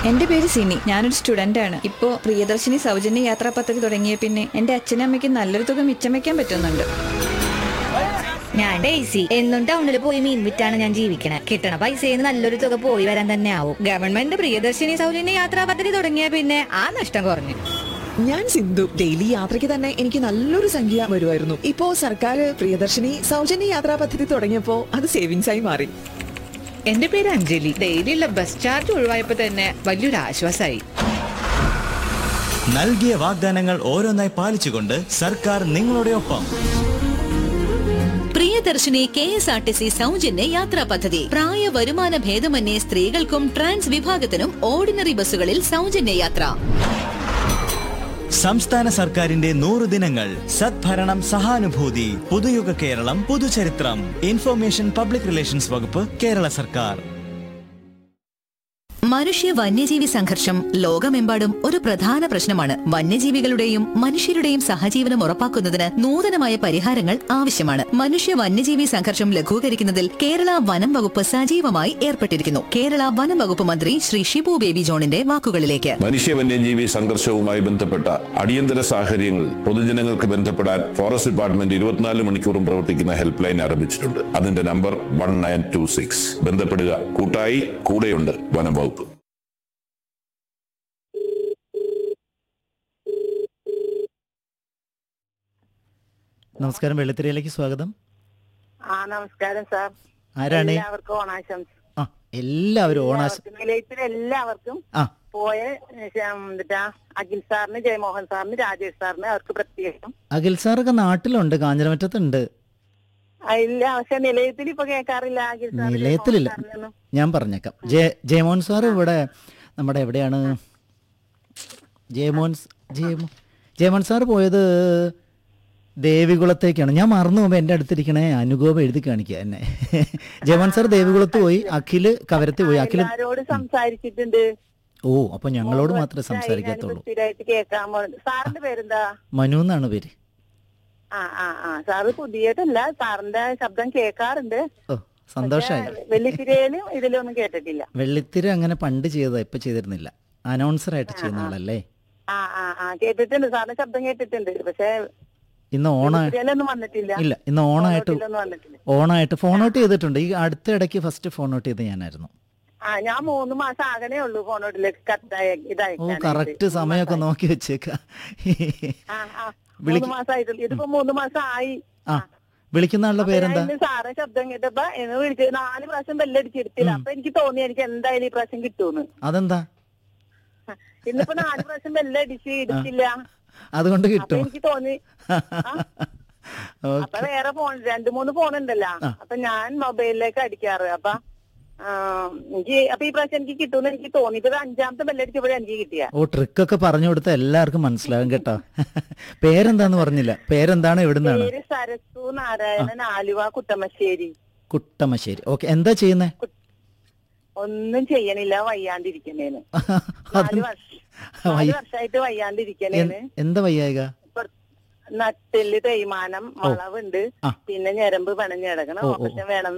എന്റെ പേര് സിനി ഞാനൊരു സ്റ്റുഡന്റ് ആണ് ഇപ്പോ പ്രിയദർശിനി സൗജന്യ യാത്രാ പദ്ധതി തുടങ്ങിയ പിന്നെ എന്റെ അച്ഛനും അമ്മയ്ക്ക് നല്ലൊരു തുക മിച്ചം വെക്കാൻ പറ്റുന്നുണ്ട് ഞാൻ ഡേയ്സി എന്നും ടൗണിൽ പോയി മീൻ വിറ്റാണ് ഞാൻ ജീവിക്കണേ കിട്ടണ പൈസയിൽ നല്ലൊരു തുക പോയി വരാൻ തന്നെ ആവും ഗവൺമെന്റ് പ്രിയദർശിനി സൗജന്യ യാത്രാ പദ്ധതി തുടങ്ങിയ പിന്നെ ആ നഷ്ടം കുറഞ്ഞു ഞാൻ സിന്ധു ഡെയിലി യാത്രയ്ക്ക് തന്നെ എനിക്ക് നല്ലൊരു സംഖ്യ വരുമായിരുന്നു ഇപ്പോ സർക്കാർ പ്രിയദർശിനി സൗജന്യ യാത്രാ പദ്ധതി തുടങ്ങിയപ്പോ അത് സേവിങ്സ് ആയി മാറി എന്റെ പേര് അഞ്ജലി ഡെയിലിയുള്ള ബസ് ചാർജ് ഒഴിവായപ്പോ തന്നെ വലിയൊരു ആശ്വാസമായി നൽകിയ വാഗ്ദാനങ്ങൾ ഓരോന്നായി പാലിച്ചുകൊണ്ട് സർക്കാർ നിങ്ങളുടെ ഒപ്പം Priyadarshini K S R T C സൗജന്യ യാത്രാ പദ്ധതി പ്രായ വരുമാന ഭേദമന്യേ സ്ത്രീകൾക്കും ട്രാൻസ് വിഭാഗത്തിനും ഓർഡിനറി ബസ്സുകളിൽ സൗജന്യ യാത്ര സംസ്ഥാന സർക്കാരിന്റെ നൂറ് ദിനങ്ങൾ സദ്ഭരണം സഹാനുഭൂതി പുതുയുഗ കേരളം പുതുചരിത്രം ഇൻഫർമേഷൻ പബ്ലിക് റിലേഷൻസ് വകുപ്പ് കേരള സർക്കാർ മനുഷ്യ വന്യജീവി സംഘർഷം ലോകമെമ്പാടും ഒരു പ്രധാന പ്രശ്നമാണ് വന്യജീവികളുടെയും മനുഷ്യരുടെയും സഹജീവനം ഉറപ്പാക്കുന്നതിന് നൂതനമായ പരിഹാരങ്ങൾ ആവശ്യമാണ് മനുഷ്യ വന്യജീവി സംഘർഷം ലഘൂകരിക്കുന്നതിൽ കേരള വനം വകുപ്പ് സജീവമായി ഏർപ്പെട്ടിരിക്കുന്നു കേരള വനം വകുപ്പ് മന്ത്രി ശ്രീ ഷിബു ബേബി ജോണിന്റെ വാക്കുകളിലേക്ക് മനുഷ്യ വന്യജീവി സംഘർഷവുമായി ബന്ധപ്പെട്ട അടിയന്തര സാഹചര്യങ്ങൾ പൊതുജനങ്ങൾക്ക് ബന്ധപ്പെടാൻ ഫോറസ്റ്റ് ഡിപ്പാർട്ട്മെന്റ് ഇരുപത്തിനാല് മണിക്കൂറും പ്രവർത്തിക്കുന്ന ഹെൽപ്പ് ലൈൻ ആരംഭിച്ചിട്ടുണ്ട് അതിന്റെ number one nine two six ബന്ധപ്പെടുക കൂട്ടായി കൂടെയുണ്ട് വനം വകുപ്പ് നമസ്കാരം വെള്ളിത്തിരയിലേക്ക് സ്വാഗതം ആ നമസ്കാരം സാർ ആരാണ് എല്ലാവർക്കും ഓണാശംസ ആ എല്ലാവരും ഓണാശ എല്ലാവർക്കും നിലയത്തിൽ എല്ലാവർക്കും ആ പോയ ശം, എന്നിട്ടാ അഖിൽ സാറിന് ജയമോഹൻ സാറിന് രാജേഷ് സാറിന് അവർക്ക് പ്രത്യേകം അഖിൽ സാറൊക്കെ നാട്ടിലുണ്ട് കാഞ്ഞിരമറ്റത്തുണ്ട് ആ, ഇല്ല പക്ഷെ നിലയത്തിൽ ഇപ്പൊ കേൾക്കാറില്ല അഖിൽ സാർ നിലയത്തിലില്ല ഞാൻ പറഞ്ഞേക്കാം ജയ ജയമോഹൻ സാർ ഇവിടെ നമ്മുടെ എവിടെയാണ് ജയമോഹൻ സ്- ജയമോ ജയമോഹൻ സാർ പോയത് ദേവികുളത്തേക്കാണ് ഞാൻ മറന്നു പോകുമ്പോൾ എൻ്റെ അടുത്തിരിക്കണേ അനുഗോപം എഴുതി കാണിക്കുക എന്നെ ജയമോഹൻ സാർ ദേവികുളത്ത് പോയി അഖില് കവരത്ത് പോയി അഖില് എല്ലാരോട് സംസാരിച്ചിട്ടുണ്ട് ഓ അപ്പൊ ഞങ്ങളോട് മാത്രമേ സംസാരിക്കത്തുള്ളൂ സ്ഥിരമായിട്ട് കേൾക്കാൻ പോകുന്നത് സാറിന്റെ പേരെന്താ മനു എന്നാണ് പേര് ആ ആ ആ സാറ് പുതിയതല്ല സാറിന്റെ ശബ്ദം കേൾക്കാറുണ്ട് ഓ സന്തോഷമായി വെള്ളിത്തിരയിലും ഇതിലൊന്നും കേട്ടിട്ടില്ല വെള്ളിത്തിര അങ്ങനെ പണ്ട് ചെയ്തതാ ഇപ്പൊ ചെയ്തിരുന്നില്ല അനൗൺസർ ആയിട്ട് ചെയ്യുന്ന ആളല്ലേ ആ ആ ആ കേട്ടിട്ടുണ്ട് സാറിന്റെ ശബ്ദം കേട്ടിട്ടുണ്ട് പക്ഷെ ഇന്ന് ഓണ വെള്ളിത്തിരയിലൊന്നും വന്നിട്ടില്ല ഇല്ല ഇന്ന് ഓണായിട്ട് ഫോണോട്ടിലൊന്നും വന്നിട്ടില്ല ഓണായിട്ട് ഫോൺ ഔട്ട് ചെയ്തിട്ടുണ്ട് ഈ അടുത്ത ഇടയ്ക്ക് ഫസ്റ്റ് ഫോൺ ഔട്ട് ചെയ്ത് ഞാനായിരുന്നു ആ ഞാൻ മൂന്ന് മാസം ആകണേ ഉള്ളൂ ഫോണോട്ടിലേക്ക് കത്തായ ഓ ഇതായി കറക്റ്റ് സമയമൊക്കെ നോക്കി വെച്ചേക്ക ആ ആ മൂന്ന് വിളിക്ക- മാസമായിട്ടുള്ളൂ ഇതിപ്പോ മൂന്ന് മാസം ആയി ആ വിളിക്കുന്ന ആളുടെ പേരെന്താ ഞാൻ ഇന്ന് സാറെ ശബ്ദം കേട്ടപ്പോ എന്ന് വിളിച്ച് നാല് പ്രാവശ്യം ബെല്ലടിച്ചെടുത്തില്ല അപ്പൊ എനിക്ക് തോന്നി എനിക്ക് എന്തായാലും ഈ പ്രാവശ്യം കിട്ടുമെന്ന് അതെന്താ ഇന്നിപ്പോ നാല് പ്രാവശ്യം ബെല്ലടിച്ച് എടുത്തില്ല അതുകൊണ്ട് അപ്പൊ കിട്ടും എനിക്ക് തോന്നി അപ്പൊ ഓക്കെ വേറെ ഫോൺ രണ്ടു മൂന്ന് ഫോൺ ഉണ്ടല്ലോ അപ്പൊ ഞാൻ മൊബൈലിലേക്ക് അടിക്കാറ് അപ്പൊ ആ, എനിക്ക് അപ്പൊ ഈ പ്രാവശ്യം എനിക്ക് കിട്ടുമെന്ന് എനിക്ക് തോന്നി ഇപ്പൊ ഇത് അഞ്ചാമത്തെ ബെല്ലടിച്ചപ്പോഴേ എനിക്ക് കിട്ടിയ ഓ ട്രിക്കൊക്കെ പറഞ്ഞു കൊടുത്ത എല്ലാവർക്കും മനസ്സിലാകും കേട്ടോ പേരെന്താന്ന് പറഞ്ഞില്ല പേരെന്താണ് എവിടുന്നാണ് പേര് സരസു നാരായണൻ ആലുവ കുട്ടമശ്ശേരി കുട്ടമശ്ശേരി ഓക്കെ എന്താ ചെയ്യുന്നേ ഒന്നും ചെയ്യണില്ല വയ്യാണ്ടിരിക്കണേന്ന് നാല് അത് വർഷം നാല് വർഷമായിട്ട് വയ്യാണ്ടിരിക്കണേന്ന് എന്താ വയ്യായിക ഇപ്പൊ നട്ടെല്ല് തേയ്മാനം വളവുണ്ട് ആ. പിന്നെ ഞരമ്പ് പണഞ്ഞ് കിടക്കണം ഓ, ഓ, ഓ. ഓപ്പറേഷൻ വേണം